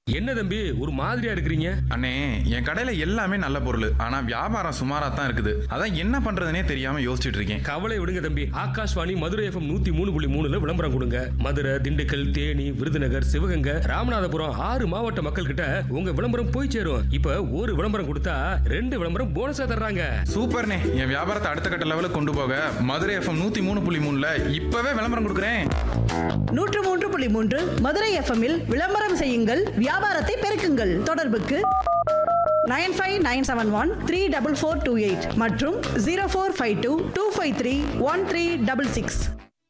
என்ன தம்பி ஒரு மாதிரியா இருக்கிறீங்க அண்ணே என் கடையில எல்லாமே நல்ல பொருள் ஆனா வியாபாரம் சுமாரா தான் இருக்குது அதான் என்ன பண்றதுனே தெரியாம யோசிச்சுட்டு இருக்கேன் கவலை விடுங்க தம்பி ஆகாஷ்வாணி மதுரை எஃப்எம் நூத்தி மூணு புள்ளி மூணுல விளம்பரம் கொடுங்க மதுரை திண்டுக்கல் தேனி விருதுநகர் சிவகங்கை ராமநாதபுரம் ஆறு மாவட்ட மக்கள் கிட்ட உங்க விளம்பரம் போய் சேரும் இப்ப ஒரு விளம்பரம் கொடுத்தா ரெண்டு விளம்பரம் போனஸா தர்றாங்க சூப்பர்ண்ணே என் வியாபாரத்தை அடுத்த கட்ட லெவலுக்கு கொண்டு போக மதுரை எஃப்எம் நூத்தி மூணு புள்ளி மூணுல இப்பவே விளம்பரம் கொடுக்குறேன் நூற்று மூன்று புள்ளி மூன்று மதுரை எஃப்எம்மில் விளம்பரம் செய்யுங்கள் வியாபாரத்தை பெருக்குங்கள் தொடர்புக்கு nine five nine seven one three double four two eight மற்றும் zero four five two two five three one three double six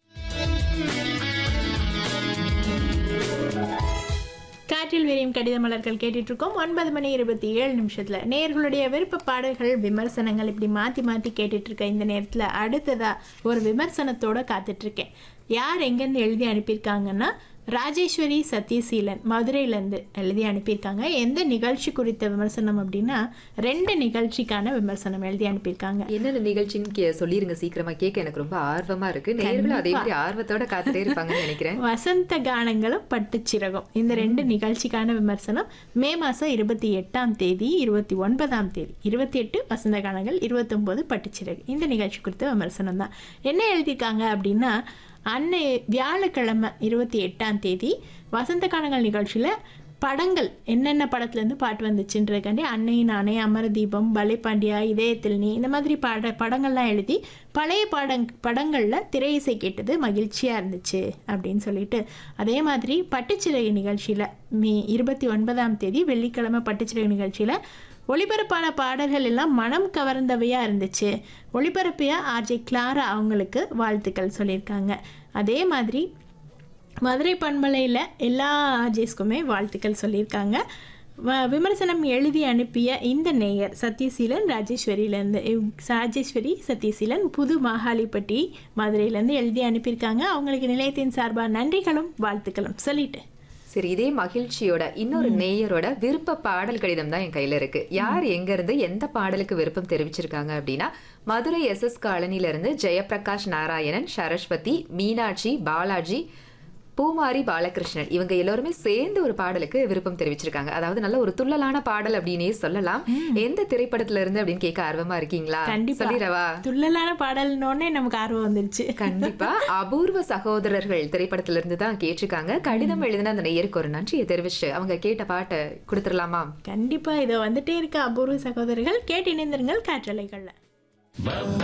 காற்றில் விரியும் கடித மலர்கள் கேட்டுட்டு இருக்கோம் ஒன்பது மணி இருபத்தி ஏழு நிமிஷத்துல நேர்களுடைய விருப்ப பாடல்கள் விமர்சனங்கள் இப்படி மாத்தி மாத்தி கேட்டுட்டு இருக்க இந்த நேரத்துல அடுத்ததா ஒரு விமர்சனத்தோட காத்துட்டு இருக்கேன் யார் எங்கேருந்து எழுதி அனுப்பியிருக்காங்கன்னா ராஜேஸ்வரி சத்யசீலன் மதுரையிலேருந்து எழுதி அனுப்பியிருக்காங்க எந்த நிகழ்ச்சி குறித்த விமர்சனம் அப்படின்னா ரெண்டு நிகழ்ச்சிக்கான விமர்சனம் எழுதி அனுப்பியிருக்காங்க என்னென்ன நிகழ்ச்சின்னு கே- சொல்லிருங்க சீக்கிரமா கேட்க எனக்கு ரொம்ப ஆர்வமா இருக்கு நேர்களும் அதே மாதிரி ஆர்வத்தோட காத்துட்டே இருப்பாங்கன்னு நினைக்கிறேன் வசந்த கானங்களும் பட்டுச்சிறகும் இந்த ரெண்டு நிகழ்ச்சிக்கான விமர்சனம் மே மாதம் இருபத்தி எட்டாம் தேதி இருபத்தி ஒன்பதாம் தேதி இருபத்தி எட்டு வசந்த கானங்கள் இருபத்தொம்போது பட்டுச்சிறகு இந்த நிகழ்ச்சி குறித்த விமர்சனம் தான் என்ன எழுதியிருக்காங்க அப்படின்னா அன்னை வியாழக்கிழமை இருபத்தி எட்டாம் தேதி வசந்த கானங்கள் நிகழ்ச்சியில் படங்கள் என்னென்ன படத்துலேருந்து பாட்டு வந்துச்சுன்றதுக்காண்டி அன்னை நானே அமரதீபம் பலைபாண்டியா இதயத்தில் நீ இந்த மாதிரி பட படங்கள்லாம் எழுதி பழைய படங் படங்களில் திரை இசை கேட்டது மகிழ்ச்சியாக இருந்துச்சு அப்படின்னு சொல்லிட்டு அதே மாதிரி பட்டுச்சிறகு நிகழ்ச்சியில் மே இருபத்தி ஒன்பதாம் தேதி வெள்ளிக்கிழமை பட்டுச்சிறகு நிகழ்ச்சியில் ஒளிபரப்பான பாடல்கள் எல்லாம் மனம் கவர்ந்தவையாக இருந்துச்சு ஒளிபரப்பிய ஆர்ஜே கிளாரா அவங்களுக்கு வாழ்த்துக்கள் சொல்லியிருக்காங்க அதே மாதிரி மதுரை பண்பலையில் எல்லா ஆர்ஜேஸ்க்குமே வாழ்த்துக்கள் சொல்லியிருக்காங்க வ- விமர்சனம் எழுதி அனுப்பிய இந்த நேயர் சத்யசீலன் ராஜேஸ்வரியிலேருந்து ராஜேஸ்வரி சத்யசீலன் புது மாகாளிப்பட்டி மதுரையிலேருந்து எழுதி அனுப்பியிருக்காங்க அவங்களுக்கு நிலையத்தின் சார்பாக நன்றிகளும் வாழ்த்துக்களும் சொல்லிட்டு சரி இதே மகிழ்ச்சியோட இன்னொரு நேயரோட விருப்ப பாடல் கடிதம் தான் என் கையில இருக்கு யார் எங்க இருந்து எந்த பாடலுக்கு விருப்பம் தெரிவிச்சிருக்காங்க அப்படின்னா மதுரை எஸ் எஸ் காலனில இருந்து ஜெயபிரகாஷ் நாராயணன் சரஸ்வதி மீனாட்சி பாலாஜி பூமாரி பாலகிருஷ்ணன் இவங்க எல்லாருமே சேர்ந்து ஒரு பாடலுக்கு விருப்பம் தெரிவிச்சிருக்காங்க அதாவது நல்ல ஒரு துள்ளலான பாடல் அப்படின்னே சொல்லலாம் எந்த திரைப்படத்துல இருந்து அப்படின்னு கேட்க ஆர்வமா இருக்கீங்களா கண்டிப்பா சொல்லிடவா துள்ளலான பாடல்னோடனே நமக்கு ஆர்வம் வந்துருச்சு கண்டிப்பா அபூர்வ சகோதரர்கள் திரைப்படத்துல இருந்து தான் கேட்டிருக்காங்க கடிதம் எழுதின அந்த நேயருக்கு ஒரு நன்றியை தெரிவிச்சு அவங்க கேட்ட பாட்டை கொடுத்துடலாமா கண்டிப்பா இதோ வந்துட்டே இருக்க அபூர்வ சகோதரர்கள் கேட்டு இணைந்திருங்கள் காற்றலைகள்ல